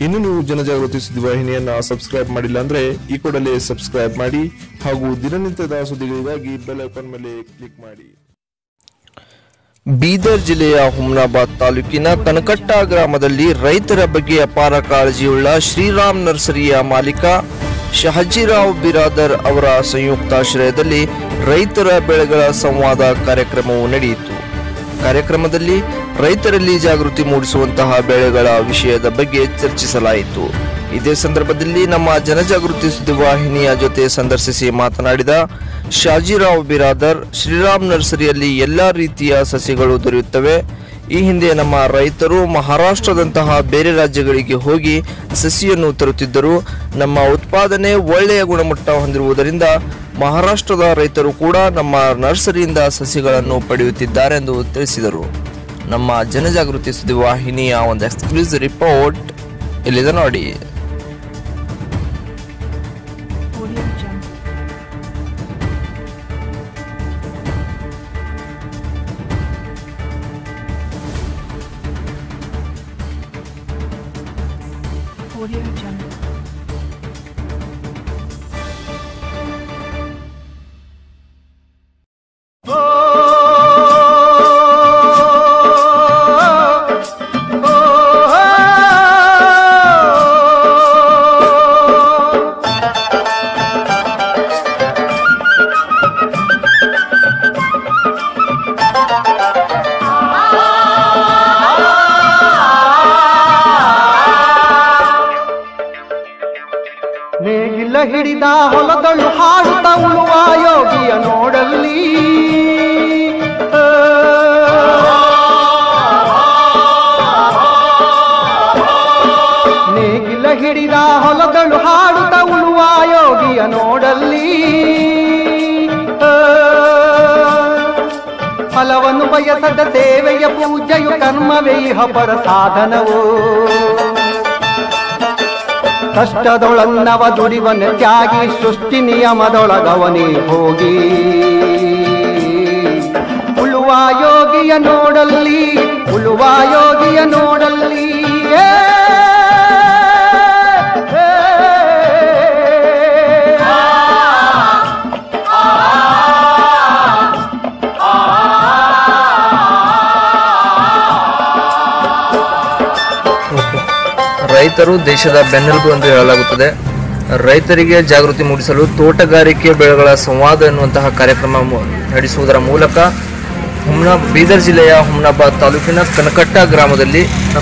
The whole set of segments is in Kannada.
ಇನ್ನು ನೀವು ಜನಜಾಗೃತಿ ಸುದ್ದಿವಾಹಿನಿಯನ್ನ ಸಬ್ಸ್ಕ್ರೈಬ್ ಮಾಡಿಲ್ಲ ಅಂದ್ರೆ ಈ ಕೂಡಲೇ ಸಬ್ಸ್ಕ್ರೈಬ್ ಮಾಡಿ ಹಾಗೂ ದಿನನಿತ್ಯದ ಸುದ್ದಿಗಳಿಗಾಗಿ ಬೆಲ್ ಐಕಾನ್ ಮೇಲೆ ಕ್ಲಿಕ್ ಮಾಡಿ ಬೀದರ್ ಜಿಲ್ಲೆಯ ಹುಮ್ನಾಬಾದ್ ತಾಲೂಕಿನ ಕನಕಟ್ಟ ಗ್ರಾಮದಲ್ಲಿ ರೈತರ ಬಗ್ಗೆ ಅಪಾರ ಕಾಳಜಿಯುಳ್ಳ ಶ್ರೀರಾಮ್ ನರ್ಸರಿಯ ಮಾಲೀಕ ಶಹಜಿರಾವ್ ಬಿರಾದರ್ ಅವರ ಸಂಯುಕ್ತಾಶ್ರಯದಲ್ಲಿ ರೈತರ ಬೆಳೆಗಳ ಸಂವಾದ ಕಾರ್ಯಕ್ರಮವು ನಡೆಯಿತು ಕಾರ್ಯಕ್ರಮದಲ್ಲಿ ರೈತರಲ್ಲಿ ಜಾಗೃತಿ ಮೂಡಿಸುವಂತಹ ಬೆಳೆಗಳ ವಿಷಯದ ಬಗ್ಗೆ ಚರ್ಚಿಸಲಾಯಿತು ಇದೇ ಸಂದರ್ಭದಲ್ಲಿ ನಮ್ಮ ಜನಜಾಗೃತಿ ಸುದ್ದಿವಾಹಿನಿಯ ಜೊತೆ ಸಂದರ್ಶಿಸಿ ಮಾತನಾಡಿದ ಶಾಜಿರಾವ್ ಬಿರಾದರ್ ಶ್ರೀರಾಮ್ ನರ್ಸರಿಯಲ್ಲಿ ಎಲ್ಲಾ ರೀತಿಯ ಸಸಿಗಳು ದೊರೆಯುತ್ತವೆ ಈ ಹಿಂದೆ ನಮ್ಮ ರೈತರು ಮಹಾರಾಷ್ಟ್ರದಂತಹ ಬೇರೆ ರಾಜ್ಯಗಳಿಗೆ ಹೋಗಿ ಸಸಿಯನ್ನು ತರುತ್ತಿದ್ದರು ನಮ್ಮ ಉತ್ಪಾದನೆ ಒಳ್ಳೆಯ ಗುಣಮಟ್ಟ ಹೊಂದಿರುವುದರಿಂದ ಮಹಾರಾಷ್ಟ್ರದ ರೈತರು ಕೂಡ ನಮ್ಮ ನರ್ಸರಿಯಿಂದ ಸಸಿಗಳನ್ನು ಪಡೆಯುತ್ತಿದ್ದಾರೆ ಎಂದು ತಿಳಿಸಿದರು ನಮ್ಮ ಜನಜಾಗೃತಿ ಸುದ್ದಿವಾಹಿನಿಯ ಒಂದು ಎಕ್ಸ್ಕ್ಲೂಸಿವ್ ರಿಪೋರ್ಟ್ ಇಲ್ಲಿದೆ ನೋಡಿ Audio Jungle. Audio Jungle. ನೇಗಿಲ ಹಿಡಿದ ಹೊಲದಳು ಹಾಡುತ್ತ ಉಳುವ ಯೋಗಿಯ ನೋಡಲ್ಲಿ ಆ. ನೇಗಿಲ ಹಿಡಿದ ಹೊಲದಳು ಹಾಡುತ್ತ ಉಳುವ ಯೋಗಿಯ ನೋಡಲ್ಲಿ ಆ. ಫಲವನ್ನು ಬಯಸದ ಸೇವೆಯ ಪೂಜೆಯು ಕರ್ಮವೇ ಇಹ ಪರ ಸಾಧನವು ಕಷ್ಟದೊಳನ್ನವ ದುಡಿವನ ತ್ಯಾಗಿ ಸೃಷ್ಟಿ ನಿಯಮದೊಳಗವನೇ ಹೋಗಿ ಉಳುವ ಯೋಗಿಯ ನೋಡಲ್ಲಿ ಉಳುವ ಯೋಗಿಯ ನೋಡಲ್ಲಿ ಏ, ಏ, ರೈತರು ದೇಶದ ಬೆನ್ನೆಲುಬು ಎಂದು ಹೇಳಲಾಗುತ್ತದೆ ರೈತರಿಗೆ ಜಾಗೃತಿ ಮೂಡಿಸಲು ತೋಟಗಾರಿಕೆ ಬೆಳೆಗಳ ಸಂವಾದ ಎನ್ನುವಂತಹ ಕಾರ್ಯಕ್ರಮ ಮು- ನಡೆಸುವುದರ ಮೂಲಕ ಹುಮ್ನಾ ಬೀದರ್ ಜಿಲ್ಲೆಯ ಹುಮ್ನಾಬಾದ್ ತಾಲೂಕಿನ ಕನಕಟ್ಟ ಗ್ರಾಮದಲ್ಲಿ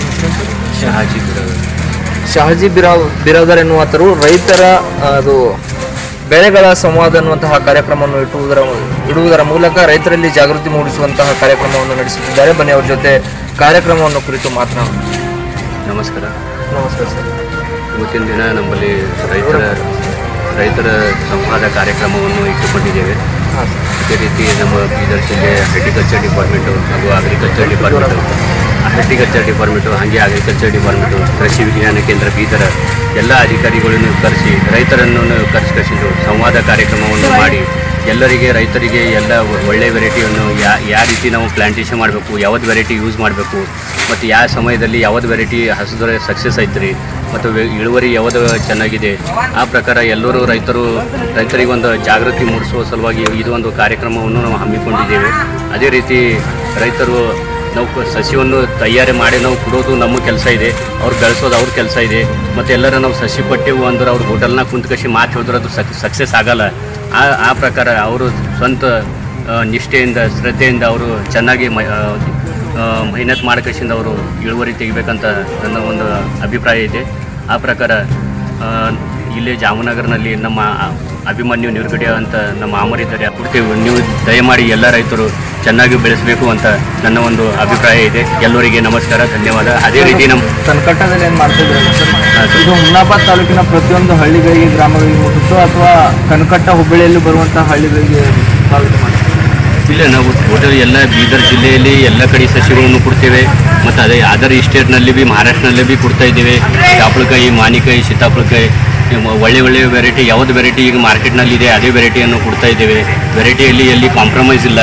ಶಹಾಜಿ ಬಿರಾವ್ ಬಿರಾದರ್ ಎನ್ನುವಂತರು ರೈತರ ಆ, ಅದು ಬೆಳೆಗಳ ಸಂವಾದ ಎನ್ನುವಂತಹ ಕಾರ್ಯಕ್ರಮವನ್ನು ಇಟ್ಟುವುದರ ಇಡುವುದರ ಮೂಲಕ ರೈತರಲ್ಲಿ ಜಾಗೃತಿ ಮೂಡಿಸುವಂತಹ ಕಾರ್ಯಕ್ರಮವನ್ನು ನಡೆಸುತ್ತಿದ್ದಾರೆ ಬನ್ನಿ ಅವರ ಜೊತೆ ಕಾರ್ಯಕ್ರಮವನ್ನು ಕುರಿತು ಮಾತನಾಡೋಣ ನಮಸ್ಕಾರ ನಮಸ್ಕಾರ ಸರ್ ಇವತ್ತಿನ ದಿನ ನಮ್ಮಲ್ಲಿ ರೈತರ ರೈತರ ಸಂವಾದ ಕಾರ್ಯಕ್ರಮವನ್ನು ಇಟ್ಟುಕೊಂಡಿದ್ದೇವೆ ಹಾಂ ಅದೇ ರೀತಿ ನಮ್ಮ ಬೀದರ್ ಜಿಲ್ಲೆ ಹಾರ್ಟಿಕಲ್ಚರ್ ಡಿಪಾರ್ಟ್ಮೆಂಟು ಹಾಗೂ ಅಗ್ರಿಕಲ್ಚರ್ ಡಿಪಾರ್ಟ್ಮೆಂಟು ಹಾರ್ಟಿಕಲ್ಚರ್ ಡಿಪಾರ್ಟ್ಮೆಂಟು ಹಾಗೆ ಅಗ್ರಿಕಲ್ಚರ್ ಡಿಪಾರ್ಟ್ಮೆಂಟು ಕೃಷಿ ವಿಜ್ಞಾನ ಕೇಂದ್ರ ಬೀದರ ಎಲ್ಲ ಅಧಿಕಾರಿಗಳನ್ನು ಕರೆಸಿ ರೈತರನ್ನು ಕರೆಸಿಕೊಂಡು ಸಂವಾದ ಕಾರ್ಯಕ್ರಮವನ್ನು ಮಾಡಿ ಎಲ್ಲರಿಗೆ ರೈತರಿಗೆ ಎಲ್ಲ ಒಳ್ಳೆಯ ವೆರೈಟಿಯನ್ನು ಯಾ ಯಾವ ರೀತಿ ನಾವು ಪ್ಲಾಂಟೇಷನ್ ಮಾಡಬೇಕು ಯಾವ್ದು ವೆರೈಟಿ ಯೂಸ್ ಮಾಡಬೇಕು ಮತ್ತು ಯಾವ ಸಮಯದಲ್ಲಿ ಯಾವ್ದು ವೆರೈಟಿ ಹಸಿದ್ರೆ ಸಕ್ಸಸ್ ಐತ್ರಿ ಮತ್ತು ವೆ- ಇಳುವರಿ ಯಾವುದು ಚೆನ್ನಾಗಿದೆ ಆ ಪ್ರಕಾರ ಎಲ್ಲರೂ ರೈತರು ರೈತರಿಗೊಂದು ಜಾಗೃತಿ ಮೂಡಿಸುವ ಸಲುವಾಗಿ ಇದು ಒಂದು ಕಾರ್ಯಕ್ರಮವನ್ನು ನಾವು ಹಮ್ಮಿಕೊಂಡಿದ್ದೇವೆ ಅದೇ ರೀತಿ ರೈತರು ನಾವು ಕ- ಸಸಿಯನ್ನು ತಯಾರಿ ಮಾಡಿ ನಾವು ಕೊಡೋದು ನಮ್ಮ ಕೆಲಸ ಇದೆ ಅವ್ರು ಬೆಳೆಸೋದು ಅವ್ರ ಕೆಲಸ ಇದೆ ಮತ್ತು ಎಲ್ಲರ ನಾವು ಸಸಿ ಕೊಟ್ಟೆವು ಅಂದ್ರೆ ಅವ್ರ ಹೋಟೆಲ್ನಾಗ ಕುಂತ್ಕಸಿ ಮಾತು ಹೇಳಿದ್ರೆ ಅದು ಸಕ್ಸಸ್ ಆಗಲ್ಲ ಆ ಆ ಪ್ರಕಾರ ಅವರು ಸ್ವಂತ ಆ, ನಿಷ್ಠೆಯಿಂದ ಶ್ರದ್ಧೆಯಿಂದ ಅವರು ಚೆನ್ನಾಗಿ ಮ ಆ, ಆ, ಮೆಹನತ್ ಮಾಡ್ಕೇಸಿಂದ ಅವರು ಇಳುವರಿ ತೆಗಿಬೇಕಂತ ನನ್ನ ಒಂದು ಅಭಿಪ್ರಾಯ ಇದೆ ಆ ಪ್ರಕಾರ ಆ, ಇಲ್ಲೇ ಜಾಮನಗರ್ನಲ್ಲಿ ನಮ್ಮ ಆ- ಅಭಿಮನ್ಯು ನಿರ್ಗಡೆ ಅಂತ ನಮ್ಮ ಆಮರಿದ್ದಾರೆ ಕೊಡ್ತೇವೆ ನೀವು ದಯಮಾಡಿ ಎಲ್ಲ ರೈತರು ಚೆನ್ನಾಗಿ ಬೆಳೆಸಬೇಕು ಅಂತ ನನ್ನ ಒಂದು ಅಭಿಪ್ರಾಯ ಇದೆ ಎಲ್ಲರಿಗೆ ನಮಸ್ಕಾರ ಧನ್ಯವಾದ ಅದೇ ರೀತಿ ನಮ್ಮ ಕನಕಟ್ಟದಲ್ಲಿ ಏನು ಮಾಡ್ತಿದ್ರಲ್ಲ ಸರ್ ಹಾಂ ಸರ್. ಇದು ಹುಮ್ನಾಬಾದ್ ತಾಲೂಕಿನ ಪ್ರತಿಯೊಂದು ಹಳ್ಳಿಗಳಿಗೆ ಗ್ರಾಮಗಳಿಗೆ ಮುಟ್ಟಿಸೋ ಅಥವಾ ಕನಕಟ್ಟ ಹುಬ್ಬಳ್ಳಿಯಲ್ಲಿ ಬರುವಂತಹ ಹಳ್ಳಿಗಳಿಗೆ ಬಾವಿತ ಮಾಡ್ತೀವಿ ಇಲ್ಲ ನಾವು ಟೋಟಲ್ ಎಲ್ಲ ಬೀದರ್ ಜಿಲ್ಲೆಯಲ್ಲಿ ಎಲ್ಲ ಕಡೆ ಸಸಿಗಳನ್ನು ಕೊಡ್ತೇವೆ ಮತ್ತು ಅದೇ ಅದರ್ ಸ್ಟೇಟ್ನಲ್ಲಿ ಬಿ ಮಹಾರಾಷ್ಟ್ರನಲ್ಲಿ ಬಿ ಕೊಡ್ತಾ ಇದ್ದೇವೆ ಚಾಪಳಕಾಯಿ ಮಾನಿಕಾಯಿ ಸೀತಾಫಲಕಾಯಿ ಇವು ಒಳ್ಳೆ ಒಳ್ಳೆ ವೆರೈಟಿ ಯಾವ್ದು ವೆರೈಟಿ ಈಗ ಮಾರ್ಕೆಟ್ನಲ್ಲಿ ಇದೆ ಅದೇ ವೆರೈಟಿಯನ್ನು ಕೊಡ್ತಾ ಇದ್ದೇವೆ ವೆರೈಟಿಯಲ್ಲಿ ಎಲ್ಲಿ ಕಾಂಪ್ರಮೈಸ್ ಇಲ್ಲ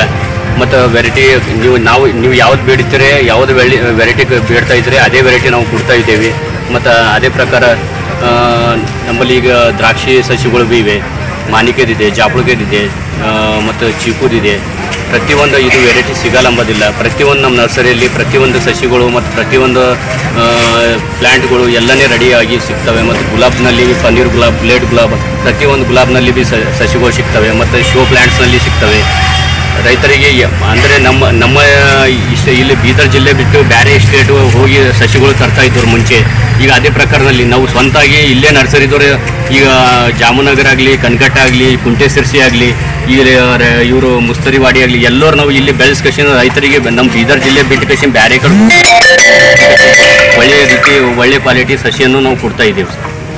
ಮತ್ತು ವೆರೈಟಿ ನೀವು ನಾವು ನೀವು ಯಾವ್ದು ಬೇಡ್ತೀರಿ ಯಾವ್ದು ವೆಳಿ ವೆರೈಟಿ ಬೇಡ್ತಾ ಇದ್ರೆ ಅದೇ ವೆರೈಟಿ ನಾವು ಕೊಡ್ತಾ ಇದ್ದೇವೆ ಮತ್ತು ಅದೇ ಪ್ರಕಾರ ಆ, ನಮ್ಮಲ್ಲಿ ಈಗ ದ್ರಾಕ್ಷಿ ಸಸಿಗಳು ಭೀ ಇವೆ ಮಾನಿಕೆದಿದೆ ಜಾಪುಳಿಗೆದಿದೆ ಮತ್ತು ಚೀಕುದಿದೆ ಪ್ರತಿಯೊಂದು ಇದು ವೆರೈಟಿ ಸಿಗಲ್ಲ ಅಂಬೋದಿಲ್ಲ ಪ್ರತಿಯೊಂದು ನಮ್ಮ ನರ್ಸರಿಯಲ್ಲಿ ಪ್ರತಿಯೊಂದು ಸಸಿಗಳು ಮತ್ತು ಪ್ರತಿಯೊಂದು ಪ್ಲ್ಯಾಂಟ್ಗಳು ಎಲ್ಲನೇ ರೆಡಿಯಾಗಿ ಸಿಗ್ತವೆ ಮತ್ತು ಗುಲಾಬ್ನಲ್ಲಿ ಪನ್ನೀರ್ ಗುಲಾಬ್ ಬ್ಲೇಡ್ ಗುಲಾಬ್ ಪ್ರತಿಯೊಂದು ಗುಲಾಬ್ನಲ್ಲಿ ಬಿ ಸ- ಸಸಿಗಳು ಸಿಗ್ತವೆ ಮತ್ತು ಶೋ ಪ್ಲ್ಯಾಂಟ್ಸ್ನಲ್ಲಿ ಸಿಗ್ತವೆ ರೈತರಿಗೆ ಯ- ಅಂದರೆ ನಮ್ಮ ನಮ್ಮ ಇಷ್ಟ ಇಲ್ಲಿ ಬೀದರ್ ಜಿಲ್ಲೆ ಬಿಟ್ಟು ಬೇರೆ ಸ್ಟೇಟು ಹೋಗಿ ಸಸಿಗಳು ತರ್ತಾ ಇದ್ದವ್ರು ಮುಂಚೆ ಈಗ ಅದೇ ಪ್ರಕಾರದಲ್ಲಿ ನಾವು ಸ್ವಂತಾಗಿ ಇಲ್ಲೇ ನರ್ಸರಿದವರು ಈಗ ಜಾಮನಗರ ಆಗಲಿ ಕನಕಟ್ಟ ಆಗಲಿ ಕುಂಟೆ ಸಿರ್ಸಿ ಆಗಲಿ ಈ ಇವರು ಮುಸ್ತರಿವಾಡಿ ಆಗಲಿ ಎಲ್ಲರೂ ನಾವು ಇಲ್ಲಿ ಬೆಳೆಸ್ಕೇಶನ್ ರೈತರಿಗೆ ಬ- ನಮ್ಮ ಬೀದರ್ ಜಿಲ್ಲೆ ಬಿಟ್ಟು ಕೇಶನ್ ಬೇರೆ ಕಡೆ ಒಳ್ಳೆಯ ರೀತಿ ಒಳ್ಳೆ ಕ್ವಾಲಿಟಿ ಸಸಿಯನ್ನು ನಾವು ಕೊಡ್ತಾ ಇದ್ದೀವಿ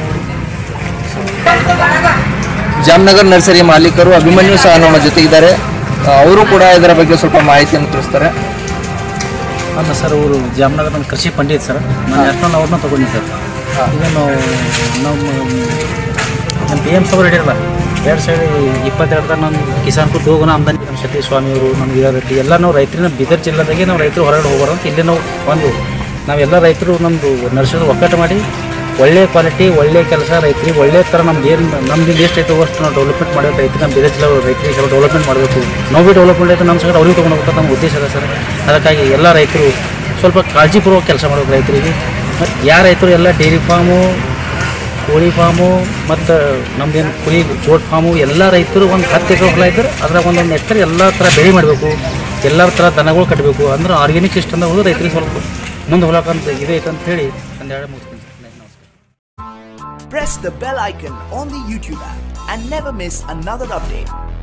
ಜಾಮ್ನಗರ್ ನರ್ಸರಿ ಮಾಲೀಕರು ಅಭಿಮನ್ಯು ಸಹ ನಮ್ಮ ಜೊತೆಗಿದ್ದಾರೆ ಆ, ಅವರು ಕೂಡ ಇದರ ಬಗ್ಗೆ ಸ್ವಲ್ಪ ಮಾಹಿತಿಯನ್ನು ತಿಳಿಸ್ತಾರೆ ಅಲ್ಲ ಸರ್ ಅವರು ಜಾಮ್ನಗರ ನಮ್ಮ ಕೃಷಿ ಪಂಡಿತ್ ಸರ್ ನಾನು ಯಾಕಂದ್ರೆ ಅವ್ರನ್ನ ತೊಗೊಂಡಿ ಸರ್ ಇದನ್ನು ನಮ್ಮ ನಮ್ಮ ಪಿ ಎಮ್ ಸಭೆ ಹೇಳಿರಲ್ಲ ಎರಡು ಸೈಡ್ ಇಪ್ಪತ್ತೆರಡರ ನಮ್ಮ ಕಿಸಾನ್ ಕುದ್ ಹೋಗೋಣ ಆಮ್ದಾನಿ ನಮ್ಮ ಸತೀಶ್ ಸ್ವಾಮಿಯವರು ನಮ್ಮ ವೀರಾರೆಡ್ಡಿ ಎಲ್ಲ ನಾವು ರೈತರಿನ ಬೀದರ್ ಜಿಲ್ಲೆದಾಗೆ ನಾವು ರೈತರು ಹೊರಗಡೆ ಹೋಗೋರು ಅಂತ ಇಲ್ಲಿ ನಾವು ಒಂದು ನಾವೆಲ್ಲ ರೈತರು ನಮ್ಮದು ನರ್ಸರಿ ಒಕ್ಕಟ್ಟು ಮಾಡಿ ಒಳ್ಳೆ ಕ್ವಾಲಿಟಿ ಒಳ್ಳೆ ಕೆಲಸ ರೈತರಿಗೆ ಒಳ್ಳೆ ಥರ ನಮ್ದು ಏನು ನಮ್ದು ಎಷ್ಟು ಐತೆ ಅಷ್ಟು ನಾವು ಡೆವಲಪ್ಮೆಂಟ್ ಮಾಡಬೇಕು ರೈತರಿಗೆ ನಮ್ಮ ಬೀದರ್ ಜಿಲ್ಲೆ ರೈತರಿಗೆ ಸ್ವಲ್ಪ ಡೆವಲಪ್ಮೆಂಟ್ ಮಾಡಬೇಕು ನಾವು ಬಿ ಡೆವಲಪ್ಮೆಂಟ್ ಆಯ್ತು ನಮ್ಮ ಸೈಡ್ ಅವ್ರಿಗೆ ತೊಗೊಂಡು ಹೋಗ್ತಾರೆ ನಮ್ಮ ಉದ್ದೇಶ ಅದ ಸರ್ ಅದಕ್ಕಾಗಿ ಎಲ್ಲ ರೈತರು ಸ್ವಲ್ಪ ಕಾಳಜಿಪೂರ್ವಕ ಕೆಲಸ ಮಾಡಬೇಕು ರೈತರಿಗೆ ಮತ್ತು ಯಾವ ರೈತರು ಎಲ್ಲ ಡೈರಿ ಫಾರ್ಮು ಕೋಳಿ ಫಾರ್ಮು ಮತ್ತು ನಮ್ದೇನು ಕುರಿ ಗೋಟ್ ಫಾರ್ಮು ಎಲ್ಲ ರೈತರು ಒಂದು ಹತ್ತು ಎಕರೆ ಹೊಲ ಇದ್ದರೆ ಅದ್ರಾಗ ಒಂದೊಂದು ಎಕರೆ ಎಲ್ಲ ಥರ ಬೆಳೆ ಮಾಡಬೇಕು ಎಲ್ಲ ಥರ ದನಗಳು ಕಟ್ಟಬೇಕು ಅಂದ್ರೆ ಆರ್ಗ್ಯಾನಿಕ್ ಸಿಸ್ಟಮ್ದಾಗ ಹೋದ್ರೆ ರೈತರಿಗೆ ಸ್ವಲ್ಪ ಮುಂದೆ ಹೊಲಕ್ಕಂತ ಇದು ಐತೆ ಅಂತ ಹೇಳಿ ಒಂದೆರಡು ಮುಗಿಸ್ತೀನಿ ಸರ್ ನಮಸ್ಕಾರ press the bell icon on the YouTube app and never miss another update.